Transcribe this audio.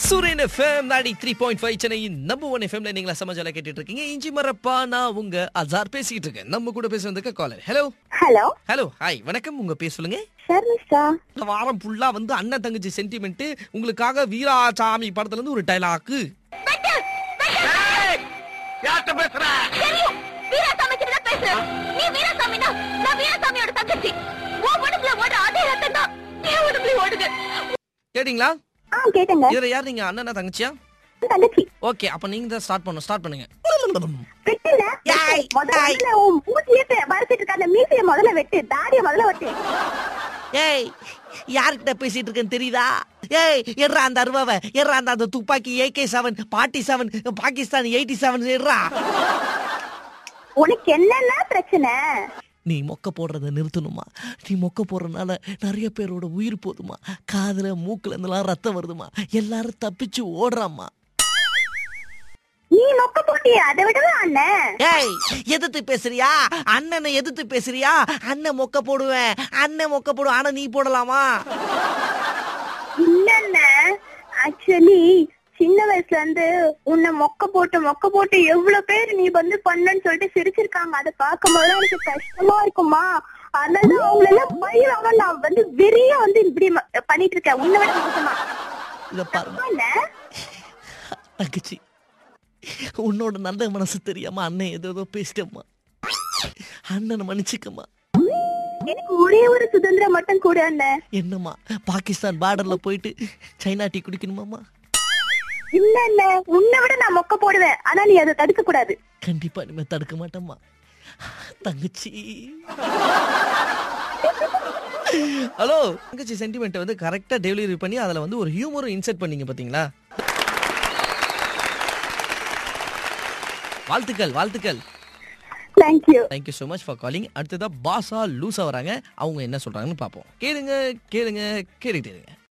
சூரியன் FM ninety three point five சென்னையின் number one எஃப்எம்ல நீங்களா சமாஜால கேட்டுட்டு இருக்கீங்க இஞ்சி மரப்பா நான் உங்க அசார் பேசிட்டு இருக்கேன் நம்ம கூட பேசுறதுக்கு caller hello hello hello hi வணக்கம் உங்க பேர் சொல்லுங்க ஷர்மிஷ்டா இந்த வாரம் ஃபுல்லா வந்து அண்ணன் தங்கச்சி சென்டிமெண்ட் உங்களுக்காக வீராசாமி படத்துல இருந்து ஒரு டைலாக்கு யார்கிட்ட பேசுற தெரியும் வீராசாமி கிட்ட தான் பேசுறேன் நீ வீராசாமி தான் நான் வீராசாமியோட தங்கச்சி உன் உடம்புல ஓடுற அதே ரத்தம் தான் என் உடம்புல ஓடுது கேட்டீங்களா ஆ கேட்டேங்க இதுல யார் நீங்க அண்ணனா தங்கச்சியா தங்கச்சி ஓகே அப்ப நீங்க தான் ஸ்டார்ட் பண்ணும் ஸ்டார்ட் பண்ணுங்க வெட்டுல ஏய், முதல்ல ஏய். முதல்ல உன் மூஞ்சியே மறைச்சிட்டு இருக்க அந்த மீசைய முதல்ல வெட்டு தாடிய முதல்ல வெட்டு ஏய் யார்கிட்ட பேசிட்டு இருக்கேன்னு தெரியுதா ஏய் எட்ரா அந்த அருவாவை எட்ரா அந்த அந்த துப்பாக்கி AK seven forty seven Pakistan eighty seven எட்ரா உனக்கு என்னென்ன பிரச்சனை நீ மொக்க போடுறத நிறுத்தணுமா நீ மொக்க போடுறதுனால நிறைய பேரோட உயிர் போதுமா காதுல மூக்குல இருந்தெல்லாம் ரத்தம் வருதுமா எல்லாரும் தப்பிச்சு ஓடுறாம்மா நீ நொக்க போட்டிய அதை விடவே அண்ணன் ஏய் எதிர்த்து பேசுறியா அண்ணனை எதிர்த்து பேசுறியா அண்ணன் மொக்க போடுவேன் அண்ணன் மொக்க போடுவேன் ஆனா நீ போடலாமா இல்லண்ண ஆக்சுவலி சின்ன வயசுல இருந்து உன்னை மொக்க போட்டு மொக்க போட்டு எவ்வளவு பேர் நீ வந்து பண்ணன்னு சொல்லிட்டு சிரிச்சிருக்காங்க அதை பார்க்கும்போது எனக்கு கஷ்டமா இருக்குமா அதனால அவங்கள எல்லாம் பயிராம நான் வந்து வெறிய வந்து இப்படி ம- பண்ணிட்டு இருக்கேன் உன்னை விட மோசமா இத பாருமா என்ன தங்கச்சி உன்னோட நல்ல மனசு தெரியாம அண்ணன் ஏதோ ஏதோ பேசிட்டம்மா அண்ணனை மன்னிச்சுக்கம்மா எனக்கு ஒரே ஒரு சுதந்திரம் மட்டும் கூட அண்ணன் என்னம்மா பாகிஸ்தான் பார்டர்ல போயிட்டு சைனா டீ குடிக்கணுமாம்மா இல்ல இல்ல உன்னை விட நான் மொக்க போடுவேன் ஆனா நீ அதை தடுக்க கூடாது கண்டிப்பா இனிமே தடுக்க மாட்டேம்மா தங்கச்சி ஹலோ தங்கச்சி சென்டிமெண்ட் வந்து கரெக்டா டெலிவரி பண்ணி அதுல வந்து ஒரு ஹியூமரும் இன்செர்ட் பண்ணீங்க பாத்தீங்களா வாழ்த்துக்கள் வாழ்த்துக்கள் thank you thank you so much for calling அடுத்ததா பாஸா லூஸா வராங்க அவங்க என்ன சொல்றாங்கன்னு பார்ப்போம் கேளுங்க கேளுங்க கேட்டுக்கிட்டே இருங்க